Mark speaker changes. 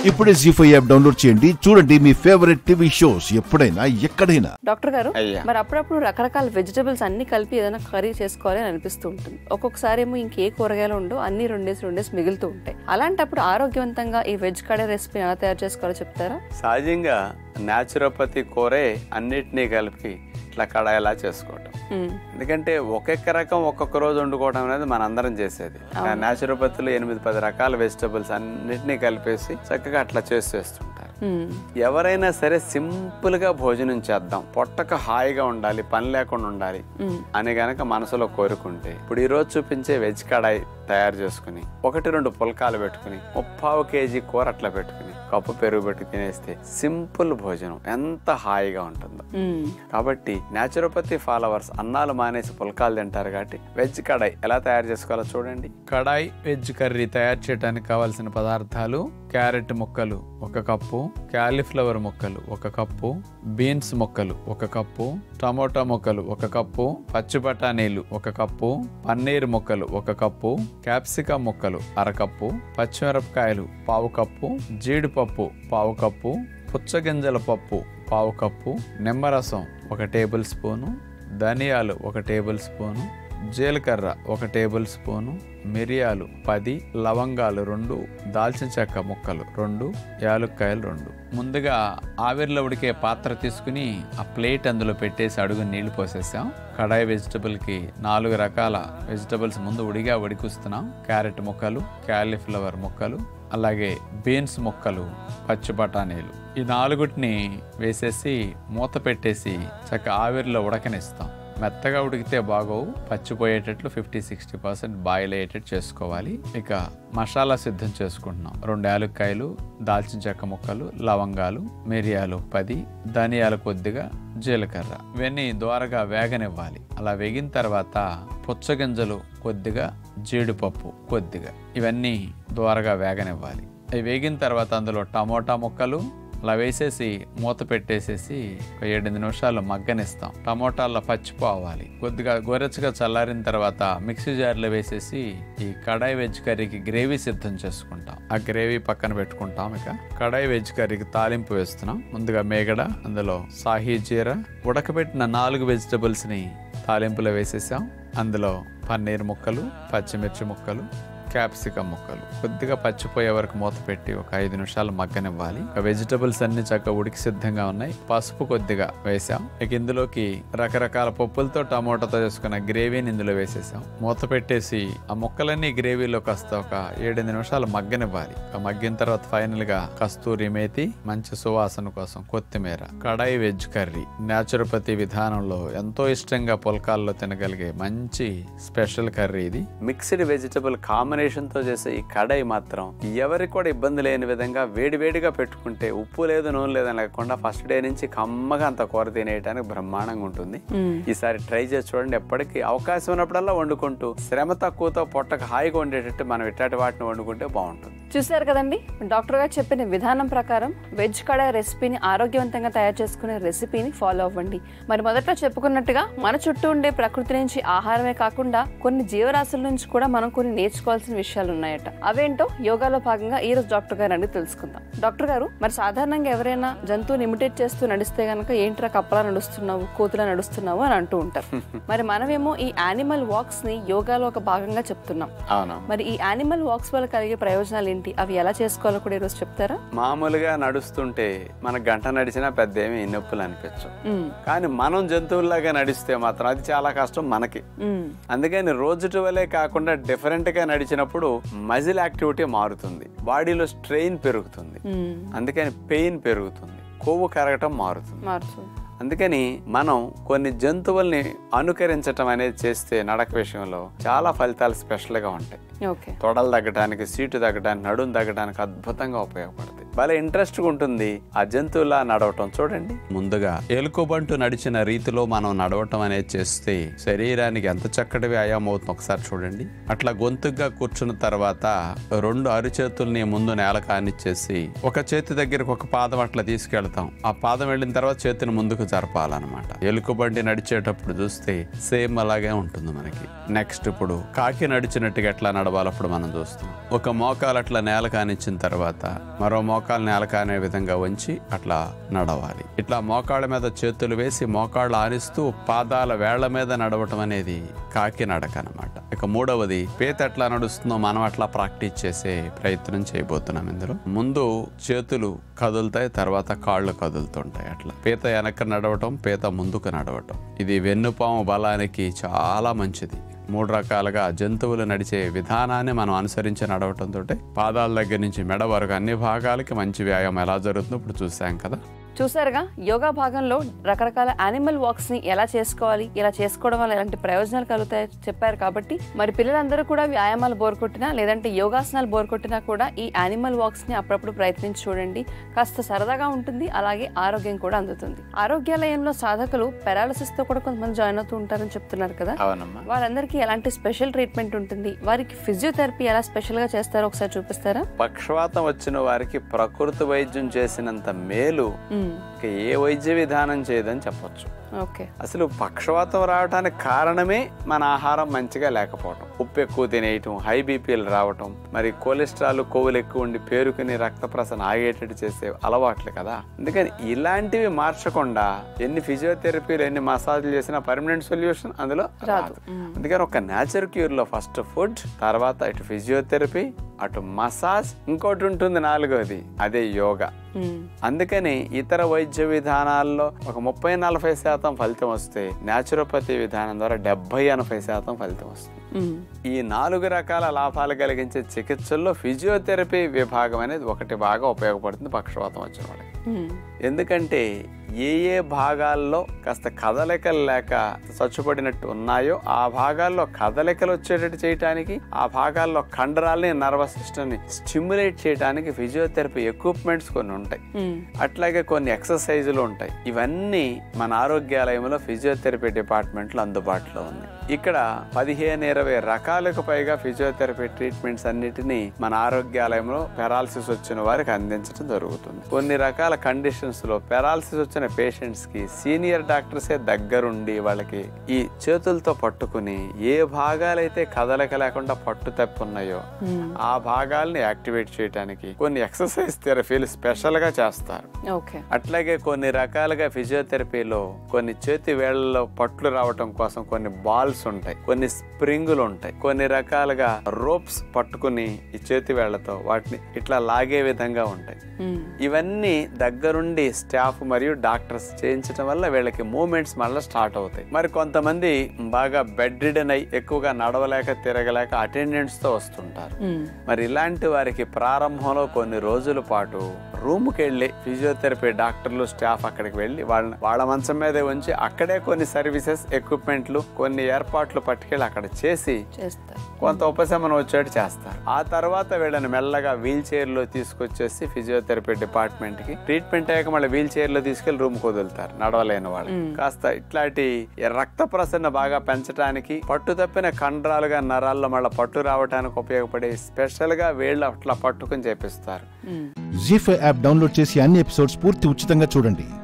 Speaker 1: ఇప్పుడే G five app download చేయండి చూడండి మీ ఫేవరెట్ టీవీ షోస్ ఎప్పుడైనా ఎక్కడైనా
Speaker 2: డాక్టర్ గారు
Speaker 3: అయ్యా.
Speaker 2: మరి అప్పుడప్పుడు రకరకాల వెజిటబుల్స్ అన్ని కలిపి ఏదైనా కర్రీ చేసుకోవాలి అని అనిపిస్తూ ఉంటుంది ఒక్కొక్కసారి ఏమో ఇంకే కూరగాయలు ఉండవు అన్ని రెండేసి రెండేసి మిగులుతూ ఉంటాయి అలాంటప్పుడు ఆరోగ్యవంతంగా ఈ వెజ్ కర్రీ రెసిపీ ఎలా తయారు చేసుకోవాలో చెప్తారా
Speaker 3: సహజంగా న్యాచురోపతి కూరే అన్నిటినీ కలిపి ఇట్లా కడాయిలా చేసుకోవటం
Speaker 2: మ్మ్.
Speaker 3: ఎందుకంటే ఒక్కొక్క రకం ఒక్కొక్క రోజు వండుకోవడం అనేది మన అందరం చేసేది న్యాచురోపతిలో ఎనిమిది పది రకాల వెజిటబుల్స్ అన్నిటినీ కలిపేసి చక్కగా అట్లా చేసి చేస్తుంటారు
Speaker 2: మ్మ్.
Speaker 3: ఎవరైనా సరే సింపుల్ గా భోజనం చేద్దాం పొట్టకు హాయిగా ఉండాలి పని లేకుండా ఉండాలి
Speaker 2: మ్మ్.
Speaker 3: అని గనక మనసులో కోరుకుంటే ఇప్పుడు ఈ రోజు చూపించే వెజ్ కడాయి తయారు చేసుకుని ఒకటి రెండు పుల్కాలు పెట్టుకుని ముప్పావు కేజీ కూర అట్లా పెట్టుకుని కప్పు పెరుగు పెట్టుకు తినేస్తే సింపుల్ భోజనం ఎంత హాయిగా ఉంటుందో
Speaker 2: మ్మ్.
Speaker 3: కాబట్టి న్యాచురోపతి ఫాలోవర్స్ అన్నాలు మానేసి పుల్కాలు తింటారు కాబట్టి వెజ్ కడాయి ఎలా తయారు చేసుకోవాలో చూడండి
Speaker 4: కడాయి వెజ్ కర్రీ తయారు చేయడానికి కావాల్సిన పదార్థాలు క్యారెట్ ముక్కలు ఒక కప్పు క్యాలీఫ్లవర్ ముక్కలు ఒక కప్పు బీన్స్ ముక్కలు ఒక కప్పు టమోటా ముక్కలు ఒక కప్పు పచ్చి బఠానీలు ఒక కప్పు పన్నీర్ ముక్కలు ఒక కప్పు క్యాప్సికం ముక్కలు అరకప్పు పచ్చిమిరపకాయలు పావు కప్పు జీడిపప్పు పావు కప్పు పుచ్చగింజల పప్పు పావు కప్పు నిమ్మరసం ఒక టేబుల్ స్పూను ధనియాలు ఒక టేబుల్ స్పూను జీలకర్ర ఒక టేబుల్ స్పూను మిరియాలు పది లవంగాలు రెండు దాల్చిన చెక్క ముక్కలు రెండు యాలుక్కాయలు రెండు ముందుగా ఆవిరిలో ఉడికే పాత్ర తీసుకుని ఆ ప్లేట్ అందులో పెట్టేసి అడుగు నీళ్లు పోసేసాం కడాయి వెజిటబుల్కి నాలుగు రకాల వెజిటబుల్స్ ముందు ఉడిగా ఉడికిస్తున్నాం క్యారెట్ ముక్కలు క్యాలీఫ్లవర్ ముక్కలు అలాగే బీన్స్ ముక్కలు పచ్చి బఠానీలు ఈ నాలుగుటిని వేసేసి మూత పెట్టేసి చక్క ఆవిరిలో ఉడకనిస్తాం మెత్తగా ఉడికితే బాగోవు పచ్చిపోయేటట్లు ఫిఫ్టీ సిక్స్టీ పర్సెంట్ బాయిల్ అయ్యేటట్టు చేసుకోవాలి ఇక మసాలా సిద్ధం చేసుకుంటున్నాం రెండు యాలక్కాయలు దాల్చిన చెక్క ముక్కలు లవంగాలు మిరియాలు పది ధనియాలు కొద్దిగా జీలకర్ర ఇవన్నీ దోరగా వేగనివ్వాలి అలా వేగిన తర్వాత పుచ్చగింజలు కొద్దిగా జీడిపప్పు కొద్దిగా ఇవన్నీ దోరగా వేగనివ్వాలి అవి వేగిన తర్వాత అందులో టమోటా ముక్కలు అలా వేసేసి మూత పెట్టేసేసి ఒక ఏడెనిమిది నిమిషాలు మగ్గనిస్తాం టమోటాల్లో పచ్చిపోవాలి కొద్దిగా గోరెచ్చగా చల్లారిన తర్వాత మిక్సీ జార్లో వేసేసి ఈ కడాయి వెజ్ కర్రీకి గ్రేవీ సిద్ధం చేసుకుంటాం ఆ గ్రేవీ పక్కన పెట్టుకుంటాం ఇక కడాయి వెజ్ కర్రీకి తాలింపు వేస్తున్నాం ముందుగా మేగడ అందులో సాహీ జీర ఉడకబెట్టిన నాలుగు వెజిటబుల్స్ ని తాలింపులో వేసేసాం అందులో పన్నీర్ ముక్కలు పచ్చిమిర్చి ముక్కలు క్యాప్సికం ముక్కలు కొద్దిగా పచ్చిపోయే వరకు మూత పెట్టి ఒక ఐదు నిమిషాలు మగ్గనివ్వాలి వెజిటబుల్స్ అన్ని చక్కగా ఉడికి సిద్ధంగా ఉన్నాయి పసుపు కొద్దిగా వేసాం ఇక ఇందులోకి రకరకాల పప్పులతో టమోటాతో చేసుకున్న గ్రేవీని ఇందులో వేసేసాం మూత పెట్టేసి ఆ ముక్కలన్నీ గ్రేవీలో కాస్త ఒక ఏడెనిమిది నిమిషాలు మగ్గనివ్వాలి ఆ మగ్గిన తర్వాత ఫైనల్ గా కస్తూరి మేతి మంచి సువాసన కోసం కొత్తిమీర కడాయి వెజ్ కర్రీ న్యాచురోపతి విధానంలో ఎంతో ఇష్టంగా పుల్కాల్లో తినగలిగే మంచి స్పెషల్ కర్రీ ఇది
Speaker 3: మిక్స్డ్ వెజిటబుల్ కాంబినేషన్ తో చేసే ఈ కడాయి మాత్రం ఎవరికి కూడా ఇబ్బంది లేని విధంగా వేడివేడిగా పెట్టుకుంటే ఉప్పు లేదు నూనె లేదని లేకుండా ఫస్ట్ డే నుంచి కమ్మగా అంత కూర తినేయడానికి బ్రహ్మాండంగా ఉంటుంది
Speaker 2: మ్మ్.
Speaker 3: ఈసారి ట్రై చేసి చూడండి ఎప్పటికీ అవకాశం ఉన్నప్పుడల్లా వండుకుంటూ శ్రమ తక్కువతో పొట్టకు హాయిగా ఉండేటట్టు మనం ఇట్లాంటి వాటిని వండుకుంటే బాగుంటుంది
Speaker 2: చూశారు కదండి డాక్టర్ గారు చెప్పిన విధానం ప్రకారం వెజ్ కడాయి రెసిపీని ఆరోగ్యవంతంగా తయారు చేసుకునే రెసిపీని ఫాలో అవ్వండి మరి మొదట చెప్పుకున్నట్టుగా మన చుట్టూ ఉండే ప్రకృతి నుంచి ఆహారమే కాకుండా కొన్ని జీవరాశుల నుంచి కూడా మనం కొన్ని నేర్చుకోవాల్సిన విషయాలు ఉన్నాయట అవేంటో యోగాలో భాగంగా ఈ రోజు డాక్టర్ గారు అడిగి తెలుసుకుందాం డాక్టర్ గారు మరి సాధారణంగా ఎవరైనా జంతువుని ఇమిటేట్ చేస్తూ నడిస్తే గనక ఏంట్రా కప్పలా నడుస్తున్నావు కోతులా నడుస్తున్నావు అని అంటూ ఉంటారు మరి మనమేమో ఈ యానిమల్ వాక్స్ ని యోగాలో ఒక భాగంగా చెప్తున్నాం
Speaker 3: అవును
Speaker 2: మరి ఈ యానిమల్ వాక్స్ వల్ల కలిగే ప్రయోజనాలు ఏంటి అవి ఎలా చేసుకోవాలో కూడా ఈరోజు చెప్తారా
Speaker 3: మామూలుగా నడుస్తుంటే మన గంట నడిచినా పెద్ద ఏమి నొప్పులు అనిపించవు
Speaker 2: మ్మ్.
Speaker 3: కానీ మనం జంతువుల్లాగా నడిస్తే మాత్రం అది చాలా కష్టం మనకి
Speaker 2: మ్మ్.
Speaker 3: అందుకని రోజుటి వలే కాకుండా డిఫరెంట్ గా నడిచినప్పుడు మజిల్ యాక్టివిటీ మారుతుంది బాడీలో స్ట్రెయిన్ పెరుగుతుంది
Speaker 2: మ్మ్.
Speaker 3: అందుకని పెయిన్ పెరుగుతుంది కొవ్వు కరగటం మారుతుంది
Speaker 2: మారుతుంది
Speaker 3: అందుకని మనం కొన్ని జంతువుల్ని అనుకరించటం అనేది చేస్తే నడక విషయంలో చాలా ఫలితాలు స్పెషల్ గా ఉంటాయి
Speaker 2: ఓకే
Speaker 3: తొడలు తగ్గడానికి సీటు తగ్గడానికి నడుము తగ్గడానికి అద్భుతంగా ఉపయోగపడుతుంది భలే ఇంట్రెస్ట్ ఉంటుంది ఆ జంతువులా నడవటం చూడండి ముందుగా ఎలుకబంటు నడిచిన రీతిలో మనం నడవటం అనేది చేస్తే శరీరానికి ఎంత చక్కటి వ్యాయామం అవుతుంది ఒకసారి చూడండి అట్లా గొంతుగా కూర్చున్న తర్వాత రెండు అరిచేతుల్ని ముందు నేల కానిచ్చేసి ఒక చేతి దగ్గరకు ఒక పాదం అట్లా తీసుకెళ్తాం ఆ పాదం వెళ్ళిన తర్వాత చేతిని ముందుకు జరపాలన్నమాట ఎలుకబండి నడిచేటప్పుడు చూస్తే సేమ్ అలాగే ఉంటుంది మనకి నెక్స్ట్ ఇప్పుడు కాకి నడిచినట్టుగా ఎట్లా నడవాలి అప్పుడు మనం చూస్తాం ఒక మోకాలు అట్లా నేల కానిచ్చిన తర్వాత మరో మోకాలు మోకాలు నేలకానే విధంగా ఉంచి అట్లా నడవాలి ఇట్లా మోకాళ్ళ మీద చేతులు వేసి మోకాళ్ళు ఆనిస్తూ పాదాల వేళ్ల మీద నడవటం అనేది కాకి నడక అనమాట ఇక మూడవది పీత ఎట్లా నడుస్తుందో మనం అట్లా ప్రాక్టీస్ చేసే ప్రయత్నం చేయబోతున్నాం ఇందులో ముందు చేతులు కదులుతాయి తర్వాత కాళ్ళు కదులుతుంటాయి అట్లా పీత వెనక్కి నడవటం పీత ముందుకు నడవటం ఇది వెన్నుపాము బలానికి చాలా మంచిది మూడు రకాలుగా జంతువులు నడిచే విధానాన్ని మనం అనుసరించి నడవటంతో పాదాల దగ్గర నుంచి మెడ వరకు అన్ని భాగాలకి మంచి వ్యాయామం ఎలా జరుగుతుందో ఇప్పుడు చూసాం కదా
Speaker 2: చూసారుగా యోగా భాగంలో రకరకాల యానిమల్ వాక్స్ ని ఎలా చేసుకోవాలి ఇలా చేసుకోవడం వల్ల ఎలాంటి ప్రయోజనాలు కలుగుతాయో చెప్పారు కాబట్టి మరి పిల్లలందరూ కూడా వ్యాయామాలు బోర్ కొట్టినా లేదంటే యోగాసనాలు బోర్ కొట్టినా కూడా ఈ యానిమల్ వాక్స్ ని అప్పుడప్పుడు ప్రయత్నించి చూడండి కాస్త సరదాగా ఉంటుంది అలాగే ఆరోగ్యం కూడా అందుతుంది ఆరోగ్యాలయంలో సాధకులు పెరాలసిస్ తో కూడా కొంతమంది జాయిన్ అవుతూ ఉంటారని చెప్తున్నారు కదా
Speaker 3: అవునమ్మా
Speaker 2: వాళ్ళందరికీ ఎలాంటి స్పెషల్ ట్రీట్మెంట్ ఉంటుంది వారికి ఫిజియోథెరపీ ఎలా స్పెషల్ గా చేస్తారో ఒకసారి చూపిస్తారా
Speaker 3: పక్షవాతం వచ్చిన వారికి ప్రకృతి వైద్యం చేసినంత మేలు
Speaker 2: మ్మ్.
Speaker 3: ఇక ఏ వైద్య విధానం చేయదని చెప్పొచ్చు
Speaker 2: ఓకే
Speaker 3: అసలు పక్షవాతం రావడానికి కారణమే మన ఆహారం మంచిగా లేకపోవటం ఉప్పు ఎక్కువ తినేయటం హై బీపీలు రావటం మరి కొలెస్ట్రాల్ కొవ్వులు ఎక్కువ ఉండి పేరుకుని రక్త ప్రసరణ ఆగేటట్టు చేసే అలవాట్లు కదా అందుకని ఇలాంటివి మార్చకుండా ఎన్ని ఫిజియోథెరపీలు ఎన్ని మసాజ్లు చేసినా పర్మనెంట్ సొల్యూషన్ అందులో రాదు అందుకని ఒక నేచర్ క్యూర్ లో ఫస్ట్ ఫుడ్ తర్వాత ఇటు ఫిజియోథెరపీ అటు మసాజ్ ఇంకోటి ఉంటుంది నాలుగోది అదే యోగా
Speaker 2: మ్మ్.
Speaker 3: అందుకని ఇతర వైద్య విధానాల్లో ఒక ముప్పై నలభై శాతం ఫలితం వస్తే న్యాచురోపతి విధానం ద్వారా డెబ్బై ఎనభై శాతం ఫలితం వస్తుంది
Speaker 2: మ్మ్.
Speaker 3: ఈ నాలుగు రకాల లాభాలు కలిగించే చికిత్సల్లో ఫిజియోథెరపీ విభాగం అనేది ఒకటి బాగా ఉపయోగపడుతుంది పక్షవాతం వచ్చిన వాళ్ళకి
Speaker 2: మ్మ్.
Speaker 3: ఎందుకంటే ఏ ఏ భాగాల్లో కాస్త కదలికలు లేక చచ్చుపడినట్టు ఉన్నాయో ఆ భాగాల్లో కదలికలు వచ్చేటట్టు చేయటానికి ఆ భాగాల్లో కండరాల్ని నర్వస్ సిస్టమ్ని స్టిమ్యులేట్ చేయడానికి ఫిజియోథెరపీ ఎక్విప్మెంట్స్ కొన్ని ఉంటాయి
Speaker 2: మ్మ్.
Speaker 3: అట్లాగే కొన్ని ఎక్సర్సైజులు ఉంటాయి ఇవన్నీ మన ఆరోగ్యాలయంలో ఫిజియోథెరపీ డిపార్ట్మెంట్లో అందుబాటులో ఉన్నాయి ఇక్కడ పదిహేను ఇరవై రకాలకు పైగా ఫిజియోథెరపీ ట్రీట్మెంట్స్ అన్నిటినీ మన ఆరోగ్యాలయంలో పెరాలసిస్ వచ్చిన వారికి అందించడం జరుగుతుంది కొన్ని రకాల కండిషన్స్ లో పెరాలసిస్ వచ్చిన పేషెంట్స్ కి సీనియర్ డాక్టర్సే దగ్గరుండి వాళ్ళకి ఈ చేతులతో పట్టుకుని ఏ భాగాలైతే కదలక లేకుండా పట్టు తప్పున్నాయో ఆ భాగాల్ని యాక్టివేట్ చేయడానికి కొన్ని ఎక్సర్సైజ్ థెరపీలు స్పెషల్ గా చేస్తారు
Speaker 2: ఓకే
Speaker 3: అట్లాగే కొన్ని రకాలుగా ఫిజియోథెరపీలో కొన్ని చేతి వేళ్లలో పట్లు రావటం కోసం కొన్ని బాల్స్ ఉంటాయి కొన్ని స్ప్రింగులు ఉంటాయి కొన్ని రకాలుగా రోప్స్ పట్టుకుని ఈ చేతి వేళ్లతో వాటిని ఇట్లా లాగే విధంగా ఉంటాయి
Speaker 2: మ్మ్.
Speaker 3: ఇవన్నీ దగ్గరుండి స్టాఫ్ మరియు డాక్టర్స్ చేయించడం వల్ల వీళ్ళకి మూమెంట్స్ మళ్ళీ స్టార్ట్ అవుతాయి మరి కొంతమంది బాగా బెడ్ రిడన్ అయి ఎక్కువగా నడవలేక తిరగలేక అటెండెంట్స్ తో వస్తుంటారు
Speaker 2: మ్మ్.
Speaker 3: మరి ఇలాంటి వారికి ప్రారంభంలో కొన్ని రోజుల పాటు రూమ్కి వెళ్ళి ఫిజియోథెరపీ డాక్టర్లు స్టాఫ్ అక్కడికి వెళ్ళి వాళ్ళ వాళ్ళ మంచం మీదే ఉంచి అక్కడే కొన్ని సర్వీసెస్ ఎక్విప్మెంట్లు కొన్ని ఏర్పాట్లు పట్టుకెళ్ళి అక్కడ చేసి
Speaker 2: చేస్తారు
Speaker 3: కొంత ఉపశమనం వచ్చేట్టు చేస్తారు ఆ తర్వాత వీళ్ళని మెల్లగా వీల్ చైర్ లో తీసుకొచ్చేసి ఫిజియోథెరపీ డిపార్ట్మెంట్ కి ట్రీట్మెంట్ అయ్యాక మళ్ళీ వీల్ చైర్ లో తీసుకెళ్లి రూమ్ వదులుతారు నడవలేని వాళ్ళు కాస్త ఇట్లాంటి రక్త ప్రసరణ బాగా పెంచడానికి పట్టు తప్పిన కండరాలుగా నరాల్లో మళ్ళీ పట్టు రావడానికి ఉపయోగపడే స్పెషల్ గా వీళ్ళు అట్లా పట్టుకుని చేపిస్తారు
Speaker 2: మ్మ్.
Speaker 1: జీ ఫైవ్ యాప్ డౌన్లోడ్ చేసి అన్ని ఎపిసోడ్స్ పూర్తి ఉచితంగా చూడండి